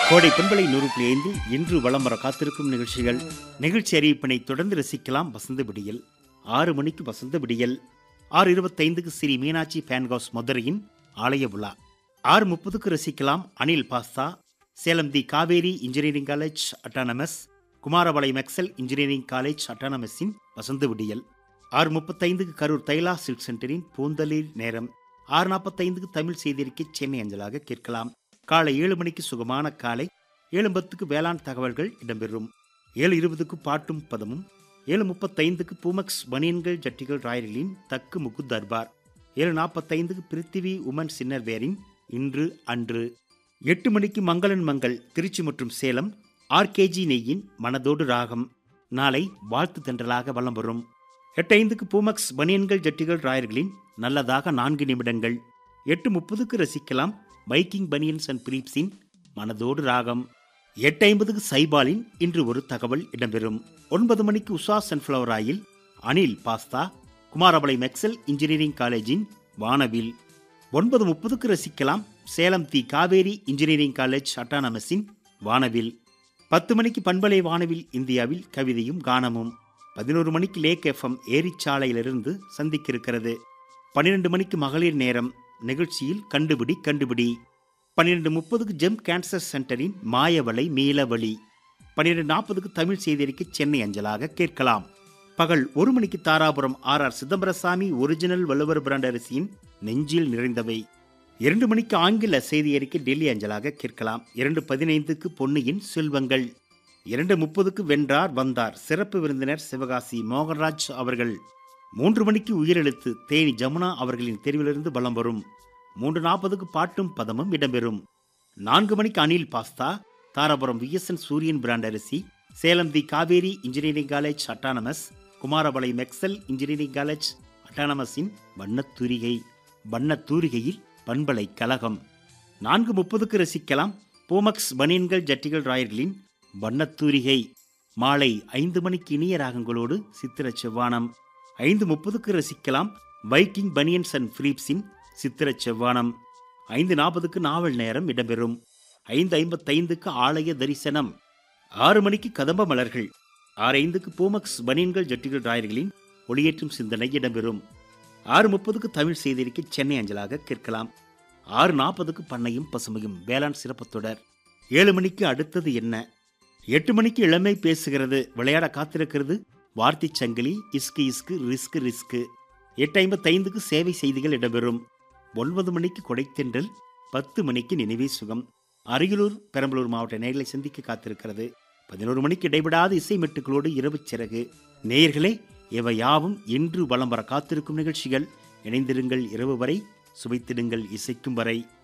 கோடை பண்பலை நூறு புள்ளி ஐந்து இன்று வலம் வர காத்திருக்கும் நிகழ்ச்சிகள் நிகழ்ச்சி அறிவிப்பினை தொடர்ந்து ரசிக்கலாம் வசந்த விடியல் ஆறு மணிக்கு வசந்த விடியல் ஆறு இருபத்தைந்துக்கு ஸ்ரீ மீனாட்சி ஃபேன்காஸ் மதுரையின் ஆலய விழா ஆறு முப்பதுக்கு ரசிக்கலாம் Anil pasta Salem the Kaveri engineering college autonomous Kumarapalayam excel engineering college அட்டானமஸின் வசந்த விடியல் ஆறு முப்பத்தைந்துக்கு கரூர் தைலா சில்க் சென்டரின் பூந்தளிர் நேரம் ஆறு நாற்பத்தைந்துக்கு தமிழ் செய்திருக்கை சென்னை அஞ்சலாக கேட்கலாம் காலை ஏழு மணிக்கு சுகமான காலை ஏழு பத்துக்கு வேளாண் தகவல்கள் இடம்பெறும் ஏழு இருபதுக்கு பாட்டும் பதமும் ஏழு முப்பத்தைந்துக்கு பூமக்ஸ் பனியன்கள் ஜட்டிகள் ராயலின் தக்கு முக்கு தர்பார் ஏழு நாற்பத்தைந்துக்கு பிருத்திவி உமன் சின்னர் வேரின் இன்று அன்று எட்டு மணிக்கு மங்களன் மங்கள் திருச்சி மற்றும் சேலம் ஆர்கேஜி நெய்யின் மனதோடு ராகம் நாளை வாழ்த்து தென்றலாக வலம் வரும் எட்டு ஐந்துக்கு பூமக்ஸ் பனியன்கள் ஜட்டிகள் ராயர்களின் நல்லதாக நான்கு நிமிடங்கள் எட்டு முப்பதுக்கு ரசிக்கலாம் பைக்கிங் பனியன்ஸ் அண்ட் பிலிப்ஸின் மனதோடு ராகம் எட்டு ஐம்பதுக்கு சைபாலின் இன்று ஒரு தகவல் இடம்பெறும் ஒன்பது மணிக்கு Usha sunflower oil Anil pasta Kumarapalayam excel engineering காலேஜின் வானவில் ஒன்பது முப்பதுக்கு ரசிக்கலாம் Salem the Kaveri engineering college அட்டானமஸின் வானவில் பத்து மணிக்கு பண்பலை வானவில் இந்தியாவில் கவிதையும் கானமும் பதினோரு மணிக்கு லேக் எஃப்எம் ஏரிச்சாலையிலிருந்து சந்திக்க இருக்கிறது பன்னிரெண்டு மணிக்கு மகளிர் நேரம் நிகழ்ச்சியில் கண்டுபிடி கண்டுபிடி பன்னிரெண்டு முப்பதுக்கு ஜெம் கேன்சர் சென்டரின் மாயவளை மீளவழி பன்னிரெண்டு நாற்பதுக்கு தமிழ் செய்தியறிக்கை சென்னை அஞ்சலாக கேட்கலாம் பகல் ஒரு மணிக்கு Dharapuram R R Chidambarasamy original Valluvar brand அரிசியின் நெஞ்சில் நிறைந்தவை இரண்டு மணிக்கு ஆங்கில செய்தி அறிக்கை டெல்லி அஞ்சலாக கேட்கலாம் இரண்டு பதினைந்துக்கு பொன்னியின் செல்வங்கள் இரண்டு முப்பதுக்கு வென்றார் வந்தார் சிறப்பு விருந்தினர் சிவகாசி மோகன்ராஜ் அவர்கள் மூன்று மணிக்கு உயிரெழுத்து தேனி ஜமுனா அவர்களின் தெரிவிலிருந்து பலம் வரும் மூன்று நாற்பதுக்கு பாட்டும் பதமும் இடம்பெறும் நான்கு மணிக்கு Anil pasta Dharapuram VSN Suriyan brand அரிசி Salem the Kaveri engineering college autonomous Kumarapalayam excel engineering college அட்டானமஸின் வண்ணத்தூரிகை வண்ணத்தூரிகையில் பண்பலை கலகம் நான்கு முப்பதுக்கு ரசிக்கலாம் பூமக்ஸ் பனியன்கள் ஜட்டிகள் ராயர்களின் வண்ணத்தூரிகை மாலை ஐந்து மணிக்கு இனிய ராகங்களோடு சித்திர செவ்வானம் ஐந்து முப்பதுக்கு ரசிக்கலாம் வைக்கிங் பனியன்ஸ் அண்ட் பிலிப்ஸின் சித்திர செவ்வானம் ஐந்து நாற்பதுக்கு நாவல் நேரம் இடம்பெறும் ஐந்து ஐம்பத்தைந்துக்கு ஆலய தரிசனம் ஆறு மணிக்கு கதம்ப மலர்கள் ஆறு ஐந்துக்கு பூமக்ஸ் பனியன்கள் ஜட்டிகள் ராயர்களின் ஒளியேற்றும் சிந்தனை இடம்பெறும் ஆறு முப்பதுக்கு தமிழ் செய்திருக்கை சென்னை அஞ்சலாக கேட்கலாம் ஆறு நாற்பதுக்கு பண்ணையும் பசுமையும் வேளாண் சிறப்பு தொடர் ஏழு மணிக்கு அடுத்தது என்ன எட்டு மணிக்கு இளமை பேசுகிறது விளையாட காத்திருக்கிறது வார்த்தை சங்கிலி இஸ்கு இஸ்கு ரிஸ்கு ரிஸ்கு எட்டு ஐம்பத்தைந்துக்கு சேவை செய்திகள் இடம்பெறும் ஒன்பது மணிக்கு கொடைத்தென்றல் பத்து மணிக்கு நினைவே சுகம் அரியலூர் பெரம்பலூர் மாவட்ட நேர்களை சந்திக்க காத்திருக்கிறது பதினோரு மணிக்கு இடைவிடாத இசை மெட்டுகளோடு இரவு சிறகு நேயர்களே இவை யாவும் இன்று வலம் வர காத்திருக்கும் நிகழ்ச்சிகள் இணைந்திருங்கள் இரவு வரை சுவைத்திடுங்கள் இசைக்கும் வரை